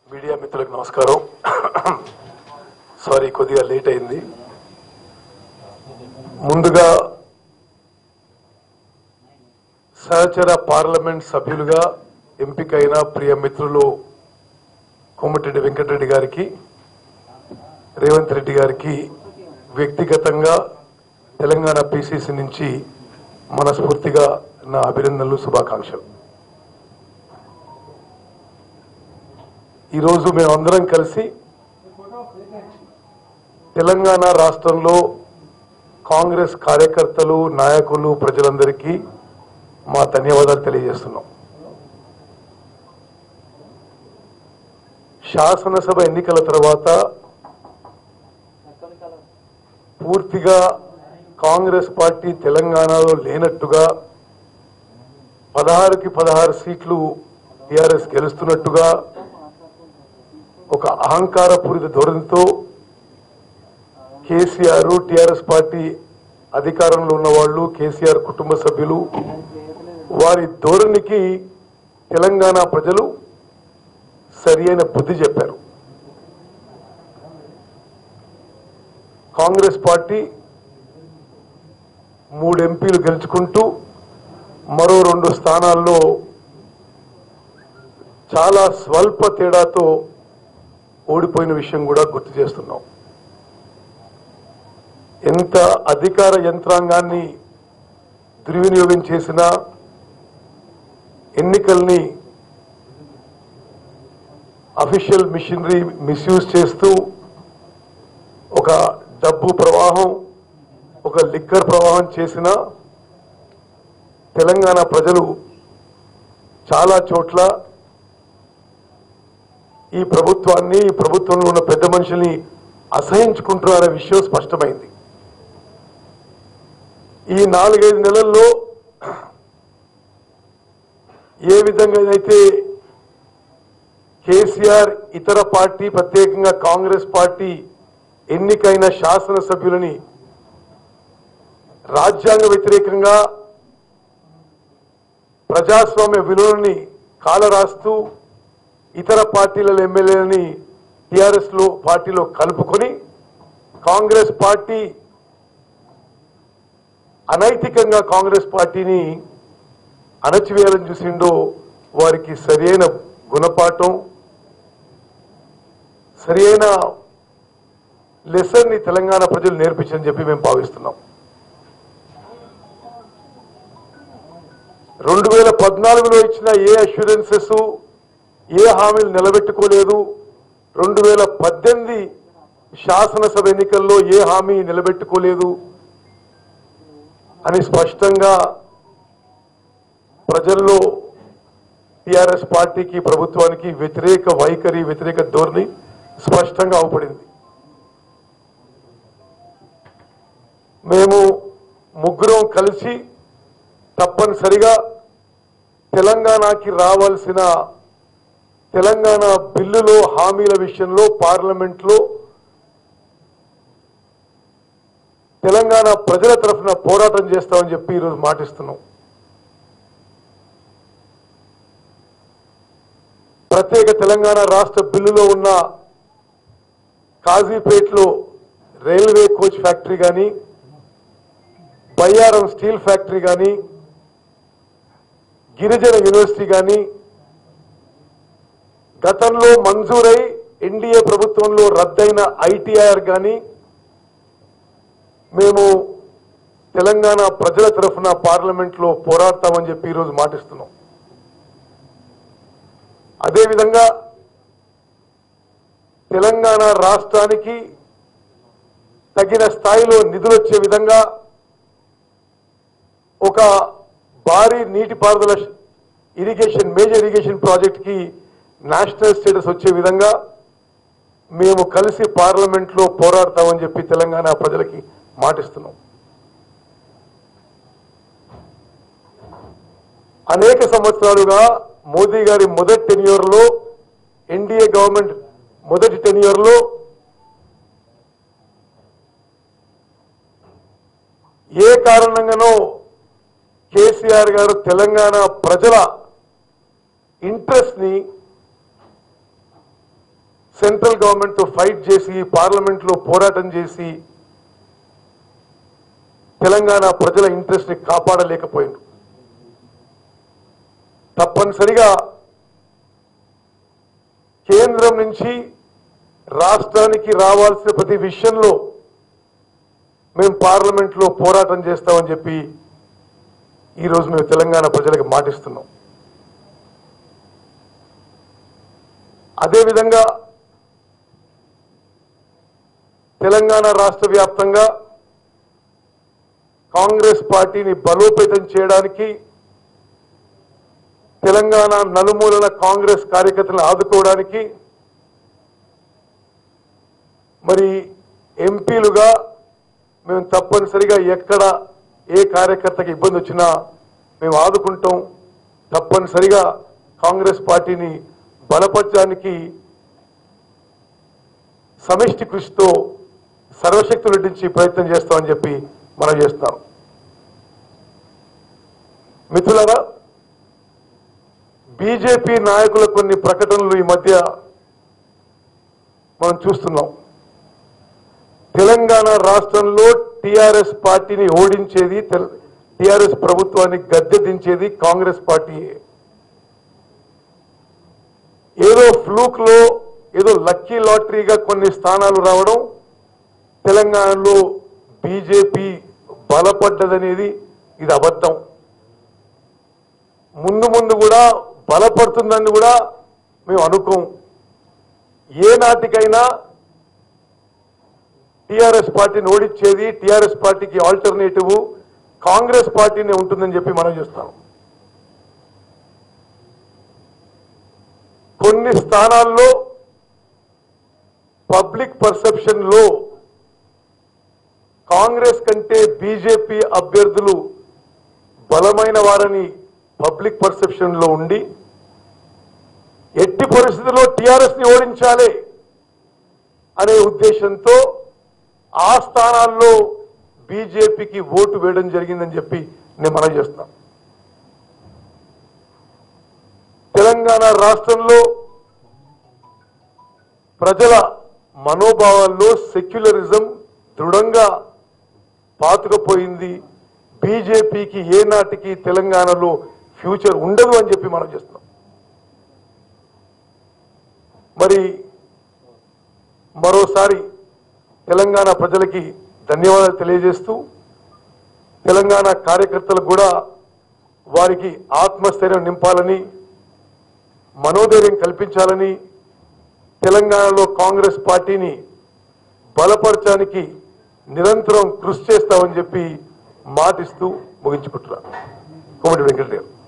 media మిత్రులకు నమస్కారం sorry కొద్దిగా లేట్ అయింది ముందుగా సహచర పార్లమెంట్ సభ్యులుగా ఎంపికైన ప్రియ మిత్రులు కోమటిరెడ్డి వెంకటరెడ్డి గారికి రేవంత్ రెడ్డి గారికి వ్యక్తిగతంగా తెలంగాణ పిసిసి నుంచి మనస్ఫూర్తిగా నా అభినందనలు శుభాకాంక్షలు ఈరోజు మేమందరం కలిసి తెలంగాణ రాష్ట్రంలో కాంగ్రెస్ కార్యకర్తలు నాయకులు ప్రజలందరికీ మా ధన్యవాదాలు తెలియజేస్తున్నాం శాసనసభ ఎన్నికల తర్వాత పూర్తిగా కాంగ్రెస్ పార్టీ తెలంగాణలో లేనట్టుగా పదహారుకి పదహారు సీట్లు టిఆర్ఎస్ గెలుస్తున్నట్టుగా ఒక అహంకారపూరిత ధోరణితో కేసీఆర్ టిఆర్ఎస్ పార్టీ అధికారంలో ఉన్న వాళ్ళు కేసీఆర్ కుటుంబ సభ్యులు వారి ధోరణికి తెలంగాణ ప్రజలు సరి అయిన బుద్ధి చెప్పారు కాంగ్రెస్ పార్టీ మూడు ఎంపీలు గెలుచుకుంటూ మరో రెండు స్థానాల్లో చాలా స్వల్ప తేడాతో ఓడిపోయిన విషయం కూడా గుర్తు చేస్తున్నాం ఎంత అధికార యంత్రాంగాన్ని దుర్వినియోగం చేసినా ఎన్నికల్ని అఫీషియల్ మిషనరీ మిస్యూజ్ చేస్తూ ఒక డబ్బు ప్రవాహం ఒక లిక్కర్ ప్రవాహం చేసిన తెలంగాణ ప్రజలు చాలా చోట్ల ఈ ప్రభుత్వాన్ని ఈ ప్రభుత్వంలో ఉన్న పెద్ద మనుషుల్ని అసహించుకుంటున్నారనే విషయం స్పష్టమైంది ఈ నాలుగైదు నెలల్లో ఏ విధంగా అయితే కేసీఆర్ ఇతర పార్టీ ప్రత్యేకంగా కాంగ్రెస్ పార్టీ ఎన్నికైన శాసనసభ్యులని రాజ్యాంగ వ్యతిరేకంగా ప్రజాస్వామ్య విలువలని కాలరాస్తూ ఇతర పార్టీల ఎమ్మెల్యేలని టిఆర్ఎస్ లో పార్టీలో కలుపుకొని కాంగ్రెస్ పార్టీ అనైతికంగా కాంగ్రెస్ పార్టీని అణచివేయాలని చూసిండో వారికి సరైన గుణపాఠం సరైన లెసన్ ని తెలంగాణ ప్రజలు నేర్పించని చెప్పి మేము భావిస్తున్నాం రెండు వేల పద్నాలుగులో ఇచ్చిన ఏ అష్యూరెన్సెస్ ఏ హామీలు నిలబెట్టుకోలేదు రెండు వేల పద్దెనిమిది శాసనసభ ఎన్నికల్లో ఏ హామీ నిలబెట్టుకోలేదు అని స్పష్టంగా ప్రజల్లో టిఆర్ఎస్ పార్టీకి ప్రభుత్వానికి వ్యతిరేక వైఖరి వ్యతిరేక ధోరణి స్పష్టంగా అవపడింది మేము ముగ్గురం కలిసి తప్పనిసరిగా తెలంగాణకి రావాల్సిన తెలంగాణ బిల్లులో హామీల విషయంలో పార్లమెంట్లో తెలంగాణ ప్రజల తరఫున పోరాటం చేస్తామని చెప్పి ఈరోజు మాటిస్తున్నాం ప్రత్యేక తెలంగాణ రాష్ట్ర బిల్లులో ఉన్న కాజీపేట్లో రైల్వే కోచ్ ఫ్యాక్టరీ కానీ బయ్యారం స్టీల్ ఫ్యాక్టరీ కానీ గిరిజన యూనివర్సిటీ కానీ గతంలో మంజూరై ఎన్డీఏ ప్రభుత్వంలో రద్దయిన ఐటీఐఆర్ కానీ మేము తెలంగాణ ప్రజల తరఫున పార్లమెంట్లో పోరాడతామని చెప్పి ఈరోజు మాటిస్తున్నాం అదేవిధంగా తెలంగాణ రాష్ట్రానికి తగిన స్థాయిలో నిధులు వచ్చే విధంగా ఒక భారీ నీటిపారుదల ఇరిగేషన్ మేజర్ ఇరిగేషన్ ప్రాజెక్ట్ కి నేషనల్ స్టేటస్ వచ్చే విధంగా మేము కలిసి పార్లమెంట్ లో పోరాడతామని చెప్పి తెలంగాణ ప్రజలకి మాటిస్తున్నాం అనేక సంవత్సరాలుగా మోదీ గారి మొదటి టెన్యూర్ లో ఎన్డీఏ గవర్నమెంట్ మొదటి టెన్యూర్ లో ఏ కారణంగానో కేసీఆర్ గారు తెలంగాణ ప్రజల ఇంట్రెస్ట్ ని సెంట్రల్ గవర్నమెంట్ తో ఫైట్ చేసి పార్లమెంట్ లో పోరాటం చేసి తెలంగాణ ప్రజల ఇంట్రెస్ట్ ని కాపాడలేకపోయింది తప్పనిసరిగా కేంద్రం నుంచి రాష్ట్రానికి రావాల్సిన ప్రతి విషయంలో మేము పార్లమెంట్ లో పోరాటం చేస్తామని చెప్పి ఈరోజు మేము తెలంగాణ ప్రజలకు మాటిస్తున్నాం అదేవిధంగా తెలంగాణ రాష్ట్ర వ్యాప్తంగా కాంగ్రెస్ పార్టీని బలోపేతం చేయడానికి తెలంగాణ నలుమూలల కాంగ్రెస్ కార్యకర్తలను ఆదుకోవడానికి మరి ఎంపీలుగా మేము తప్పనిసరిగా ఎక్కడ ఏ కార్యకర్తకి ఇబ్బంది వచ్చినా మేము ఆదుకుంటాం తప్పనిసరిగా కాంగ్రెస్ పార్టీని బలపరచడానికి సమిష్టి కృషితో సర్వశక్తులు నటించి ప్రయత్నం చేస్తామని చెప్పి మనం చేస్తాం మిత్రులారా బీజేపీ నాయకుల కొన్ని ప్రకటనలు ఈ మధ్య మనం చూస్తున్నాం తెలంగాణ రాష్ట్రంలో టిఆర్ఎస్ పార్టీని ఓడించేది టిఆర్ఎస్ ప్రభుత్వాన్ని గద్దె దించేది కాంగ్రెస్ పార్టీయే ఏదో ఫ్లూక్ లో ఏదో లక్కీ లాటరీగా కొన్ని స్థానాలు రావడం తెలంగాణలో బీజేపీ బలపడ్డదనేది ఇది అబద్ధం ముందు ముందు కూడా బలపడుతుందని కూడా మేము అనుకోం ఏ నాటికైనా టిఆర్ఎస్ పార్టీని ఓడించేది టిఆర్ఎస్ పార్టీకి ఆల్టర్నేటివ్ కాంగ్రెస్ పార్టీనే ఉంటుందని చెప్పి మనం చూస్తాం కొన్ని స్థానాల్లో పబ్లిక్ పర్సెప్షన్ లో కాంగ్రెస్ కంటే బీజేపీ అభ్యర్థులు బలమైన వారని పబ్లిక్ పర్సెప్షన్ లో ఉండి ఎట్టి పరిస్థితుల్లో టిఆర్ఎస్ ని ఓడించాలి అనే ఉద్దేశంతో ఆ స్థానాల్లో బీజేపీకి ఓటు వేయడం జరిగిందని చెప్పి నేను మనం చేస్తాం తెలంగాణ రాష్ట్రంలో ప్రజల మనోభావాల్లో సెక్యులరిజం దృఢంగా పాతుకుపోయింది బీజేపీకి ఏ నాటికి తెలంగాణలో ఫ్యూచర్ ఉండదు అని చెప్పి మనం చేస్తున్నాం మరి మరోసారి తెలంగాణ ప్రజలకి ధన్యవాదాలు తెలియజేస్తూ తెలంగాణ కార్యకర్తలకు కూడా వారికి ఆత్మస్థైర్యం నింపాలని మనోధైర్యం కల్పించాలని తెలంగాణలో కాంగ్రెస్ పార్టీని బలపరచడానికి నిరంతరం కృషి చేస్తామని చెప్పి మాటిస్తూ ముగించుకుంటున్నాను కోమటి వెంకటరావు